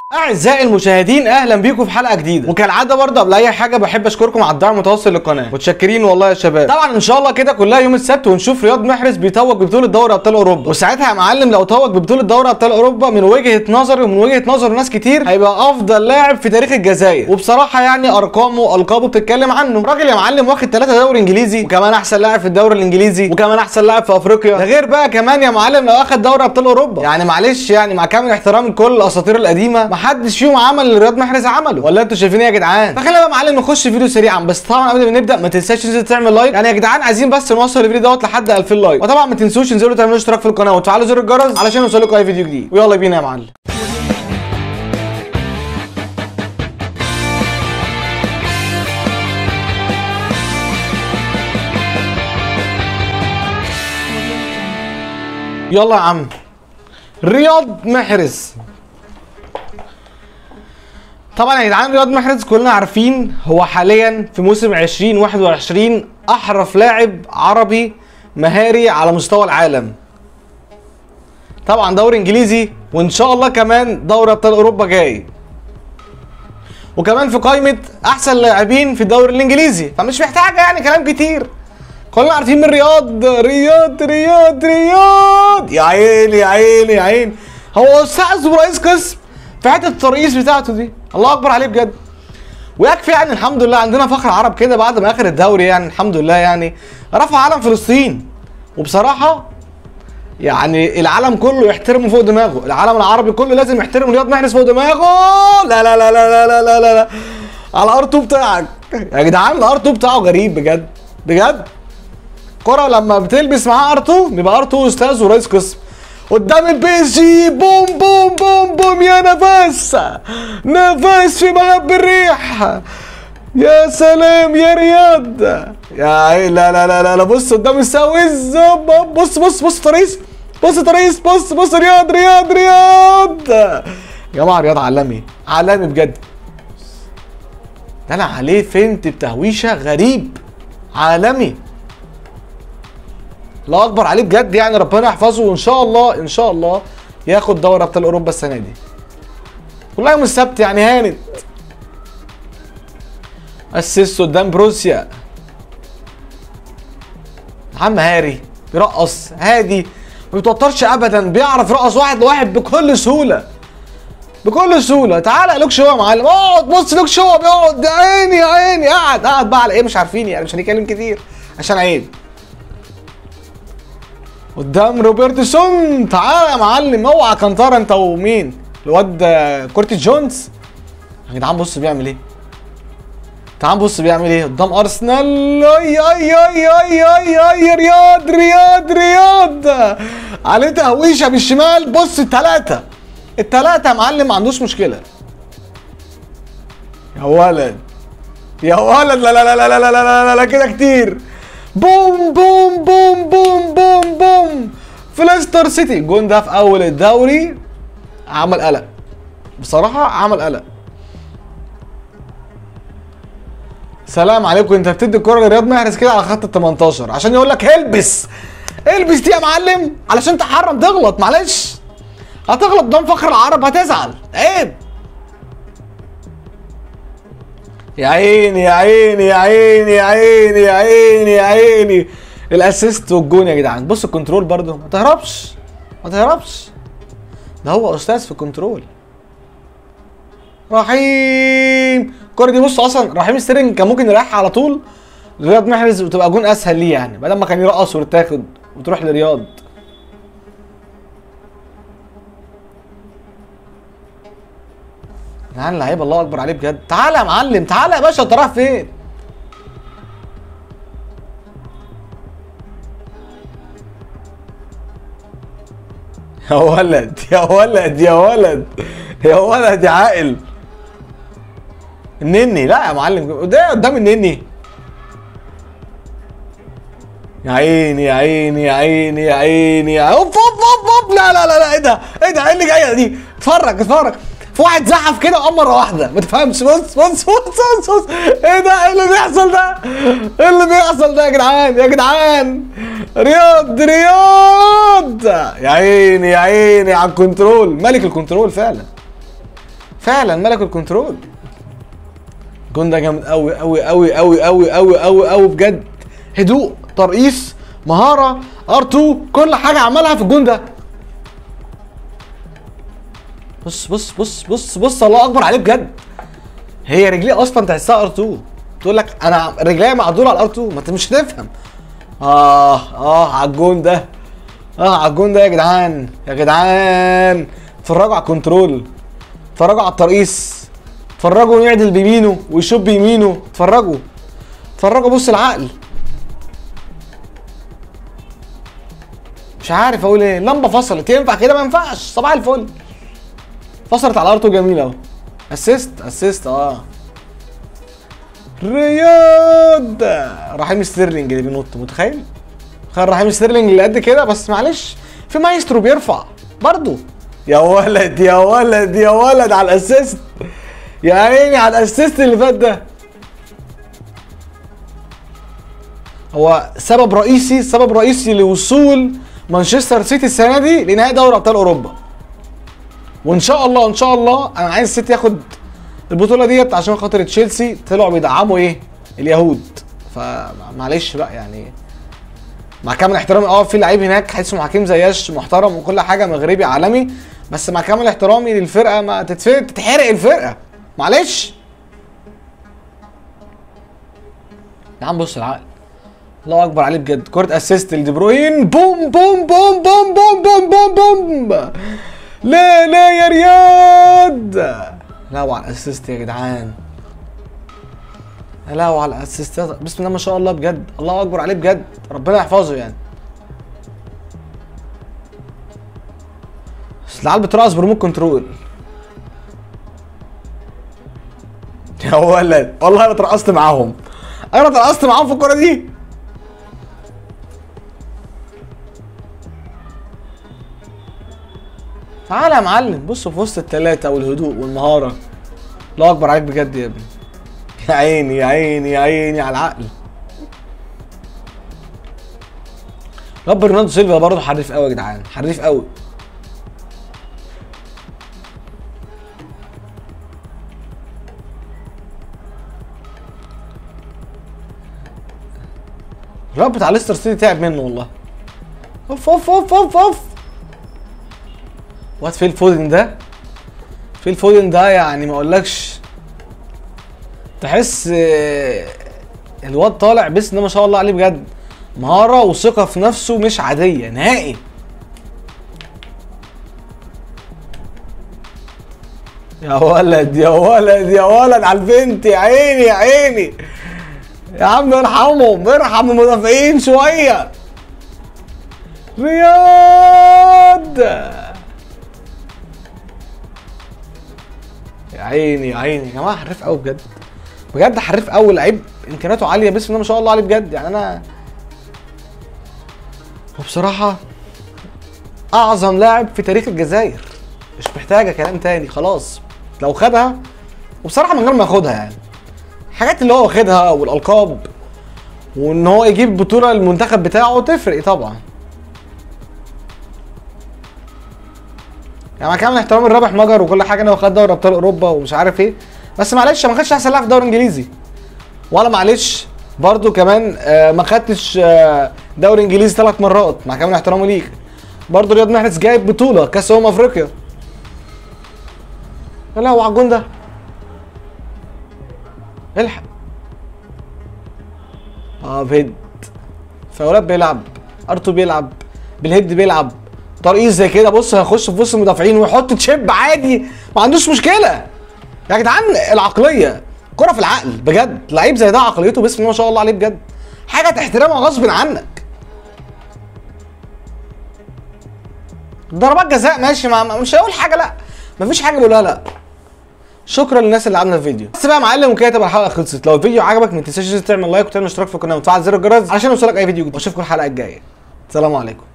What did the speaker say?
اعزائي المشاهدين اهلا بيكم في حلقه جديده وكالعاده برضه قبل اي حاجه بحب اشكركم على الدعم المتواصل للقناه متشكرين والله يا شباب طبعا ان شاء الله كده كلها يوم السبت ونشوف رياض محرز بيتوج ببطوله دوري ابطال اوروبا وساعتها يا معلم لو توج ببطوله دوري ابطال اوروبا من وجهه نظري ومن وجهه نظر ناس كتير هيبقى افضل لاعب في تاريخ الجزائر وبصراحه يعني ارقامه والقابه بتتكلم عنه راجل يا معلم واخد ثلاثه دوري انجليزي وكمان احسن لاعب في الدوري الانجليزي وكمان احسن لاعب في افريقيا ده غير بقى كمان يا معلم لو اخد دوري ابطال اوروبا يعني معلش يعني مع كامل احترامي لكل الاساطير القديمه محدش فيهم عمل اللي رياض محرز عمله ولا انتوا شايفين ايه يا جدعان فخلينا بقى يا معلم نخش فيديو سريعا بس طبعا قبل ما نبدا ما تنساش تنزل تعمل لايك يعني يا جدعان عايزين بس نوصل الفيديو دوت لحد 2000 لايك وطبعا ما تنسوش تنزلوا تعملوا اشتراك في القناه وتفعلوا زر الجرس علشان يوصلكم اي فيديو جديد ويلا بينا يا معلم يلا يا عم رياض محرز طبعا يا جدعان رياض محرز كلنا عارفين هو حاليا في موسم 2021 احرف لاعب عربي مهاري على مستوى العالم طبعا دوري انجليزي وان شاء الله كمان دوري ابطال اوروبا جاي وكمان في قائمه احسن لاعبين في الدوري الانجليزي فمش محتاجه يعني كلام كتير كلنا عارفين من رياض رياض رياض رياض يا عيني يا عيني يا عيني هو استاذ ورئيس قسم في حته الترقيص بتاعته دي الله اكبر عليه بجد ويكفي يعني الحمد لله عندنا فخر عرب كده بعد ما اخر الدوري يعني الحمد لله يعني رفع علم فلسطين وبصراحه يعني العالم كله يحترمه فوق دماغه العالم العربي كله لازم يحترم رياض محرز فوق دماغه لا لا لا لا لا لا لا, لا, لا. على الار 2 بتاعك يا جدعان الار 2 بتاعه غريب بجد بجد كرة لما بتلبس معاه ار 2 بيبقى ار 2 استاذ ورئيس قسم قدام البي اس جي بوم بوم بوم بوم يا نفس نفس في مهب الريح يا سلام يا رياض يا عيل لا لا لا لا, لا بص قدام الساويز بص بص بص طريس بص طريس بص بص رياض رياض رياض يا جماعه رياض عالمي عالمي بجد ده انا عليه فنت بتهويشه غريب عالمي الله اكبر عليه بجد يعني ربنا يحفظه وان شاء الله ان شاء الله ياخد دوري ابطال اوروبا السنه دي كلها يوم السبت يعني هانت اسيست قدام بروسيا عم هاري بيرقص هادي ما بيتوترش ابدا بيعرف يرقص واحد لواحد بكل سهوله بكل سهوله تعالى لوك شو يا معلم اقعد بص لوك شو بيقعد يا عيني يا عيني قاعد قاعد بقى على ايه مش عارفين يعني مش هنتكلم كتير عشان عيب قدام روبرتسون تعالى يا معلم اوعى كنتارا انت ومين الواد كورتي جونز يا جدعان بص بيعمل ايه تعال بص بيعمل ايه قدام ارسنال اي اي اي اي اي اي رياض رياض رياض عليه تهويشه بالشمال بص التلاته التلاته يا معلم ما عندوش مشكله يا ولد يا ولد لا لا لا لا لا لا لا لا, لا كده كتير بوم بوم بوم بوم بوم بوم في ليستر سيتي الجون ده في اول الدوري عمل قلق بصراحه عمل قلق سلام عليكم انت بتدي الكره لرياض محرز كده على خط ال 18 عشان يقول لك البس البس دي يا معلم علشان تحرم تغلط معلش هتغلط قدام فخر العرب هتزعل عيب يا عيني يا عيني يا عيني يا عيني يا عيني يا عيني الاسيست والجون يا جدعان بص الكنترول برضو ما تهربش ما تهربش ده هو استاذ في الكنترول رحيم الكره دي بص اصلا رحيم ستيرنج كان ممكن يريحها على طول لرياض محرز وتبقى جون اسهل ليه يعني بدل ما كان يرقص وتاخد وتروح لرياض يعني لعيب الله اكبر عليه بجد تعالى يا معلم تعالى يا باشا انت رايح فين يا ولد يا ولد يا ولد يا ولد يا عاقل النني لا يا معلم ده قدام النني يا عيني يا عيني يا عيني يا عيني يا اوب اوب اوب اوب لا لا لا لا ايه ده ايه ده ايه اللي جايه دي اتفرج اتفرج في واحد زحف كده وقام مره واحده ما تفهمش بص بص بص بص بص ايه ده ايه اللي بيحصل ده ايه اللي بيحصل ده يا جدعان يا جدعان رياض رياض يا عيني يا عيني على الكنترول ملك الكنترول فعلا فعلا ملك الكنترول الجون ده جامد قوي قوي قوي قوي قوي قوي قوي قوي بجد هدوء ترقيص مهاره ار2 كل حاجه عملها في الجون ده بص بص بص بص بص الله اكبر عليه بجد هي رجليه اصلا تحسها ار2 تقول لك انا رجليا معدوله على الار2 ما انت مش هتفهم اه اه على الجون ده اه على الجون ده يا جدعان يا جدعان اتفرجوا على الكنترول اتفرجوا على الترقيص اتفرجوا يعدل بيمينه ويشوب بيمينه اتفرجوا اتفرجوا بص العقل مش عارف اقول ايه اللمبه فصلت ينفع كده ما ينفعش صباح الفل فصلت على ارتو جميل اهو اسيست اسيست اه رياض رحيم ستيرلينج اللي بينط متخيل خير رحيم ستيرلينج اللي قد كده بس معلش في مايسترو بيرفع برضه يا ولد يا ولد يا ولد على الاسيست يا عيني على الاسيست اللي فات ده هو سبب رئيسي سبب رئيسي لوصول مانشستر سيتي السنه دي لنهائي دوري ابطال اوروبا وان شاء الله ان شاء الله انا عايز السيتي ياخد البطوله ديت عشان خاطر تشيلسي طلعوا بيدعموا ايه اليهود فمعلش بقى يعني مع كامل احترامي اه في لعيب هناك اسمه حكيم زياش محترم وكل حاجه مغربي عالمي بس مع كامل احترامي للفرقه ما تتفرق تتحرق الفرقه معلش يا عم بص العقل الله اكبر عليه بجد كره اسيست لدي بروين بوم بوم بوم بوم بوم بوم بوم بوم لا لا يا رياض لا وعلى الاسيست يا جدعان لا وعلى الاسيست بسم الله ما شاء الله بجد الله اكبر عليه بجد ربنا يحفظه يعني بس العيال بترقص بريموت كنترول يا ولد والله انا اترقصت معاهم انا اترقصت معاهم في الكوره دي تعالى يا معلم بص في وسط التلاتة والهدوء والمهارة الله أكبر عليك بجد يا ابني يا عيني يا عيني يا عيني على العقل رب برناردو سيلفا برضه حريف قوي يا جدعان حريف قوي الرب بتاع ليستر سيتي تعب منه والله اوف اوف اوف اوف اوف واد فيل فودن ده فيل فودن ده يعني ما اقولكش تحس آه، الواد طالع بس ان ما شاء الله عليه بجد مهارة وثقة في نفسه مش عادية نهائي يا ولد يا ولد يا ولد على البنت يا عيني يا عيني يا عم ارحمهم ارحم المدافعين شوية رياض يا عيني يا عيني يا جماعه حريف قوي بجد بجد حريف قوي لعيب امكانياته عاليه بسم الله ما شاء الله عليه بجد يعني انا وبصراحه اعظم لاعب في تاريخ الجزائر مش محتاجه كلام تاني خلاص لو خدها وبصراحه من غير ما ياخدها يعني الحاجات اللي هو واخدها والالقاب وان هو يجيب بطوله للمنتخب بتاعه تفرق طبعا يعني مع كامل احترامي الرابح مجر وكل حاجه انا واخد دوري ابطال اوروبا ومش عارف ايه بس معلش ما خدش احسن لاعب في الدوري الانجليزي ولا معلش برضو كمان آه، ما خدتش آه، دوري انجليزي ثلاث مرات مع كامل احترامي ليك برضو رياض محرز جايب بطوله كاس امم افريقيا يا لهوي على الجون ده الحق اه بهد فاولات بيلعب ارتو بيلعب بالهيد بيلعب ترقيص زي كده بص هيخش في وسط المدافعين ويحط تشيب عادي ما عندوش مشكله يا جدعان العقليه كرة في العقل بجد لعيب زي ده عقليته بسم الله ما شاء الله عليه بجد حاجه تحترمها غصب عنك ضربات جزاء ماشي ما ما- مش هقول حاجه لا مفيش حاجه بقولها لا شكرا للناس اللي عامله الفيديو بس بقى يا معلم وكده تبقى الحلقه خلصت لو الفيديو عجبك ما تنساش تعمل لايك وتعمل اشتراك في القناه وتفعل زر الجرس عشان يوصلك اي فيدو جديد واشوفكم الحلقه الجايه سلام عليكم